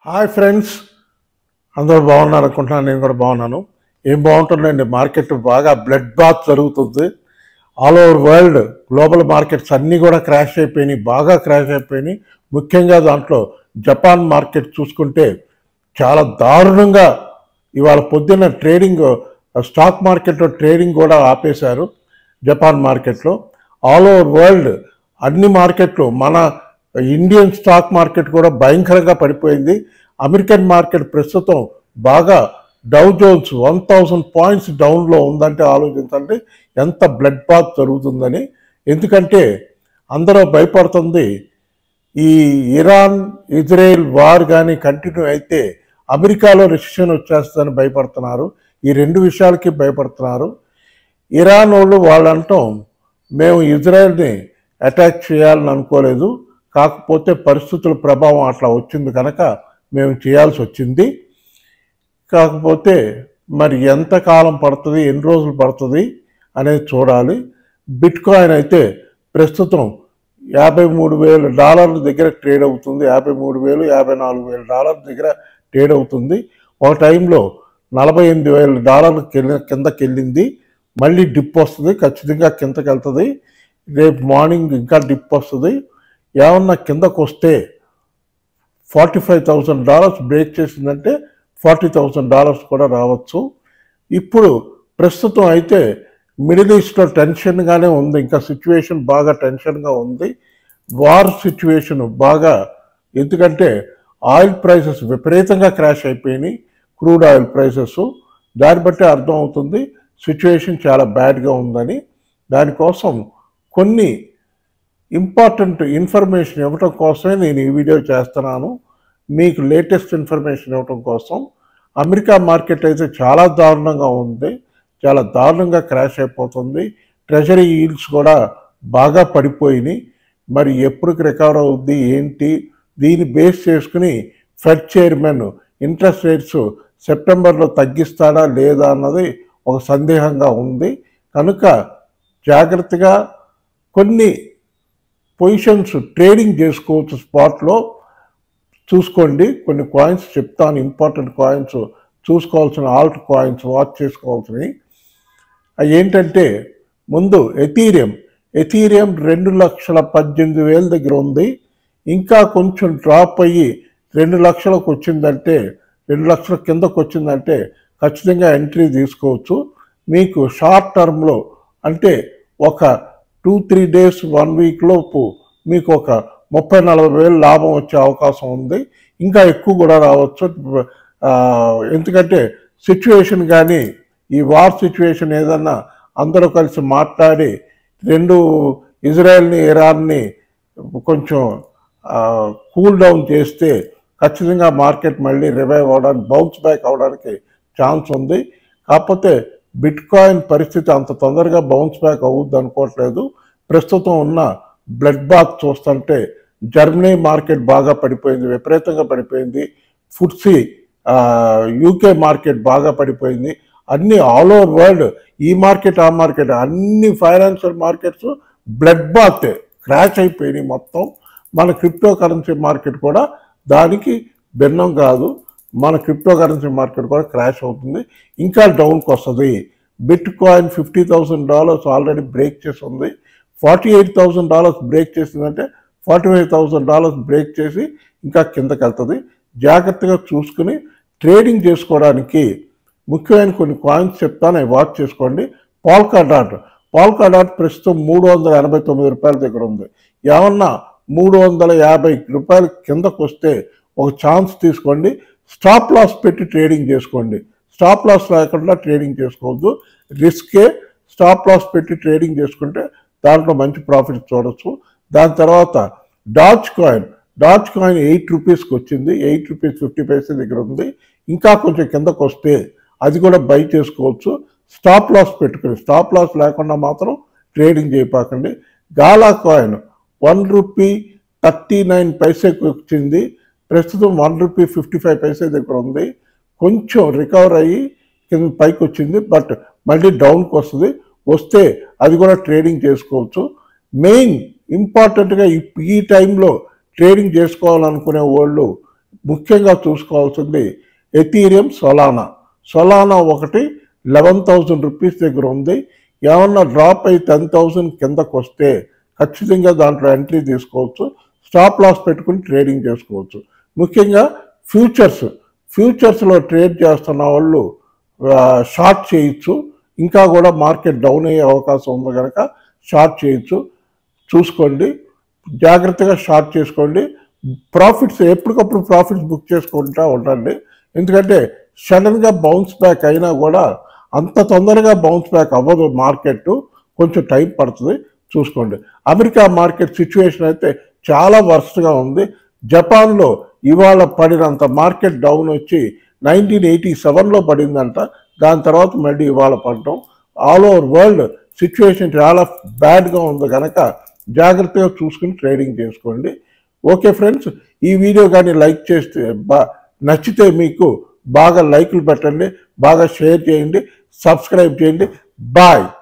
hi friends అందరూ బాగున్నారు అనుకుంటున్నాను నేను కూడా బాగున్నాను ఏం బాగుంటుందండి మార్కెట్ బాగా బ్లడ్ బాత్ జరుగుతుంది all over world global markets అన్నీ కూడా క్రాష్ అయిపోయినాయి బాగా క్రాష్ అయిపోయినాయి ముఖ్యంగా దాంట్లో జపాన్ మార్కెట్ చూసుకుంటే చాలా దారుణంగా ఇవాళ పొద్దున్న ట్రేడింగ్ స్టాక్ మార్కెట్లో ట్రేడింగ్ కూడా ఆపేశారు జపాన్ మార్కెట్లో ఆల్ ఓవర్ వరల్డ్ అన్ని మార్కెట్లు మన ఇండియన్ స్టాక్ మార్కెట్ కూడా భయంకరంగా పడిపోయింది అమెరికన్ మార్కెట్ ప్రస్తుతం బాగా Dow Jones one thousand points డౌన్లో ఉందంటే ఆలోచించండి ఎంత బ్లడ్ బాత్ జరుగుతుందని ఎందుకంటే అందరూ భయపడుతుంది ఈ ఇరాన్ ఇజ్రాయెల్ వార్ కానీ కంటిన్యూ అయితే అమెరికాలో రెసిషన్ వచ్చేస్తుందని భయపడుతున్నారు ఈ రెండు విషయాలకి భయపడుతున్నారు ఇరాన్ వాళ్ళు వాళ్ళు అంటాం మేము ఇజ్రాయెల్ని అటాక్ చేయాలని అనుకోలేదు కాకపోతే పరిస్థితుల ప్రభావం అట్లా వచ్చింది కనుక మేము చేయాల్సి వచ్చింది కాకపోతే మరి ఎంత కాలం పడుతుంది ఎన్ని రోజులు పడుతుంది అనేది చూడాలి బిట్ కాయిన్ అయితే ప్రస్తుతం యాభై మూడు వేల డాలర్ల దగ్గర ట్రేడ్ అవుతుంది యాభై మూడు వేలు యాభై నాలుగు వేల డాలర్ల దగ్గర ట్రేడ్ అవుతుంది ఒక టైంలో నలభై ఎనిమిది వేల డాలర్ల కింద కిందకి వెళ్ళింది మళ్ళీ డిప్ వస్తుంది ఖచ్చితంగా కిందకి వెళ్తుంది రేపు మార్నింగ్ ఇంకా డిప్ వస్తుంది ఏమన్నా కిందకు వస్తే forty five thousand dollars break చేసిందంటే ఫార్టీ థౌసండ్ డాలర్స్ కూడా రావచ్చు ఇప్పుడు ప్రస్తుతం అయితే మిడిల్ ఈస్ట్లో టెన్షన్గానే ఉంది ఇంకా సిచ్యువేషన్ బాగా టెన్షన్గా ఉంది వార్ సిచ్యువేషన్ బాగా ఎందుకంటే ఆయిల్ ప్రైసెస్ విపరీతంగా క్రాష్ అయిపోయినాయి క్రూడ్ ఆయిల్ ప్రైసెస్ దాన్ని బట్టి అర్థం అవుతుంది సిచ్యువేషన్ చాలా బ్యాడ్గా ఉందని దానికోసం కొన్ని ఇంపార్టెంట్ ఇన్ఫర్మేషన్ ఇవ్వటం కోసమే నేను ఈ వీడియో చేస్తున్నాను మీకు లేటెస్ట్ ఇన్ఫర్మేషన్ ఇవ్వటం కోసం అమెరికా మార్కెట్ అయితే చాలా దారుణంగా ఉంది చాలా దారుణంగా క్రాష్ అయిపోతుంది ట్రెజరీ ఈల్డ్స్ కూడా బాగా పడిపోయినాయి మరి ఎప్పుడు రికవర్ అవుద్ది ఏంటి దీన్ని బేస్ చేసుకుని ఫెడ్ చైర్మన్ ఇంట్రెస్ట్ రేట్స్ సెప్టెంబర్లో తగ్గిస్తాడా లేదా అన్నది ఒక సందేహంగా ఉంది కనుక జాగ్రత్తగా కొన్ని పొజిషన్స్ ట్రేడింగ్ చేసుకోవచ్చు స్పాట్లో చూసుకోండి కొన్ని కాయిన్స్ చెప్తాను ఇంపార్టెంట్ కాయిన్స్ చూసుకోవాల్సిన ఆల్ట్ కాయిన్స్ వాచ్ చేసుకోవాల్సినవి అవి ఏంటంటే ముందు ఎథీరియం ఎథీరియం రెండు లక్షల పద్దెనిమిది వేల దగ్గర ఉంది ఇంకా కొంచెం డ్రాప్ అయ్యి రెండు లక్షలకు వచ్చిందంటే రెండు లక్షల కిందకు వచ్చిందంటే ఖచ్చితంగా ఎంట్రీ తీసుకోవచ్చు మీకు షార్ట్ టర్మ్లో అంటే ఒక two three days one week లోపు మీకు ఒక ముప్పై నలభై వేలు లాభం వచ్చే అవకాశం ఉంది ఇంకా ఎక్కువ కూడా రావచ్చు ఆ, ఎందుకంటే సిచ్యువేషన్ కానీ ఈ వార్ సిచ్యువేషన్ ఏదన్నా అందరూ కలిసి మాట్లాడి రెండు ఇజ్రాయెల్ని ఇరాన్ని కొంచెం కూల్ డౌన్ చేస్తే ఖచ్చితంగా మార్కెట్ మళ్ళీ రివైవ్ అవడానికి బౌన్స్ బ్యాక్ అవడానికి ఛాన్స్ ఉంది కాకపోతే బిట్ కాయిన్ పరిస్థితి అంత తొందరగా బౌన్స్ బ్యాక్ అవుద్ది అనుకోవట్లేదు ప్రస్తుతం ఉన్న బ్లడ్ బాత్ చూస్తుంటే జర్మనీ మార్కెట్ బాగా పడిపోయింది విపరీతంగా పడిపోయింది ఫుడ్సీ యూకే మార్కెట్ బాగా పడిపోయింది అన్ని ఆల్ ఓవర్ వరల్డ్ ఈ మార్కెట్ ఆ మార్కెట్ అన్ని financial markets blood bath crash అయిపోయినాయి మొత్తం మన క్రిప్టో కరెన్సీ మార్కెట్ కూడా దానికి భిన్నం కాదు మన క్రిప్టో కరెన్సీ మార్కెట్ కూడా క్రాష్ అవుతుంది ఇంకా డౌన్కి వస్తుంది bitcoin fifty thousand dollars already break చేసి ఉంది forty eight thousand dollars break చేసిందంటే forty five thousand dollars break చేసి ఇంకా కిందకి వెళ్తుంది జాగ్రత్తగా చూసుకుని ట్రేడింగ్ చేసుకోవడానికి ముఖ్యమైన కొన్ని కాయిన్స్ చెప్తాను అవి వాచ్ చేసుకోండి పాల్కా డాట్ పాల్కా డాట్ ప్రస్తుతం మూడు వందల ఎనభై తొమ్మిది రూపాయల దగ్గర ఉంది ఏమన్నా మూడు వందల యాభై రూపాయల కిందకు వస్తే ఒక ఛాన్స్ తీసుకోండి స్టాప్ లాస్ పెట్టి ట్రేడింగ్ చేసుకోండి స్టాప్ లాస్ లేకుండా ట్రేడింగ్ చేసుకోవద్దు రిస్కే స్టాప్ లాస్ పెట్టి ట్రేడింగ్ చేసుకుంటే దాంట్లో మంచి ప్రాఫిట్ చూడొచ్చు దాని తర్వాత Dogecoin Dogecoin eight రూపీస్కి వచ్చింది ఎయిట్ రూపీస్ ఫిఫ్టీ పైసే దగ్గర ఉంది ఇంకా కొంచెం కిందకు వస్తే అది కూడా బై చేసుకోవచ్చు స్టాప్ లాస్ పెట్టుకుని స్టాప్ లాస్ లేకుండా మాత్రం ట్రేడింగ్ చేయపాకండి Gala coin one rupee thirty nine పైసెకి వచ్చింది ప్రస్తుతం one rupee fifty five paise దగ్గర ఉంది కొంచెం రికవర్ అయ్యి కింద పైకి వచ్చింది బట్ మళ్ళీ డౌన్కి వస్తుంది వస్తే అది కూడా ట్రేడింగ్ చేసుకోవచ్చు మెయిన్ ఇంపార్టెంట్గా ఈ ఈ టైంలో ట్రేడింగ్ చేసుకోవాలనుకునే వాళ్ళు ముఖ్యంగా చూసుకోవాల్సింది ఎథీరియం సొలానా సొలానా ఒకటి లెవెన్ థౌజండ్ రూపీస్ దగ్గర ఉంది ఏమన్నా డ్రాప్ అయి టెన్ థౌజండ్ కిందకు వస్తే ఖచ్చితంగా దాంట్లో ఎంట్రీ తీసుకోవచ్చు స్టాప్ లాస్ పెట్టుకుని ట్రేడింగ్ చేసుకోవచ్చు ముఖ్యంగా ఫ్యూచర్స్ ఫ్యూచర్స్లో ట్రేడ్ చేస్తున్న వాళ్ళు ఆ, షార్ట్ చేయొచ్చు ఇంకా కూడా మార్కెట్ డౌన్ అయ్యే అవకాశం ఉంది కనుక షార్ట్ చేయొచ్చు చూసుకోండి జాగ్రత్తగా షార్ట్ చేసుకోండి ప్రాఫిట్స్ ఎప్పటికప్పుడు ప్రాఫిట్స్ బుక్ చేసుకుంటూ ఉండండి ఎందుకంటే సడన్గా బౌన్స్ బ్యాక్ అయినా కూడా అంత తొందరగా బౌన్స్ బ్యాక్ అవ్వదు మార్కెట్ కొంచెం టైం పడుతుంది చూసుకోండి అమెరికా మార్కెట్ సిచ్యువేషన్ అయితే చాలా వర్స్ట్గా ఉంది జపాన్లో ఇవాళ పడినంత మార్కెట్ డౌన్ వచ్చి నైన్టీన్ ఎయిటీ సెవెన్లో పడిందంట దాని తర్వాత మళ్ళీ ఇవాళ పడటం ఆల్ ఓవర్ వరల్డ్ సిచ్యువేషన్ చాలా బ్యాడ్గా ఉంది కనుక జాగ్రత్తగా చూసుకుని ట్రేడింగ్ చేసుకోండి ఓకే ఫ్రెండ్స్ ఈ వీడియో కానీ లైక్ చేస్తే బా నచ్చితే మీకు బాగా లైకులు పెట్టండి బాగా షేర్ చేయండి సబ్స్క్రైబ్ చేయండి బాయ్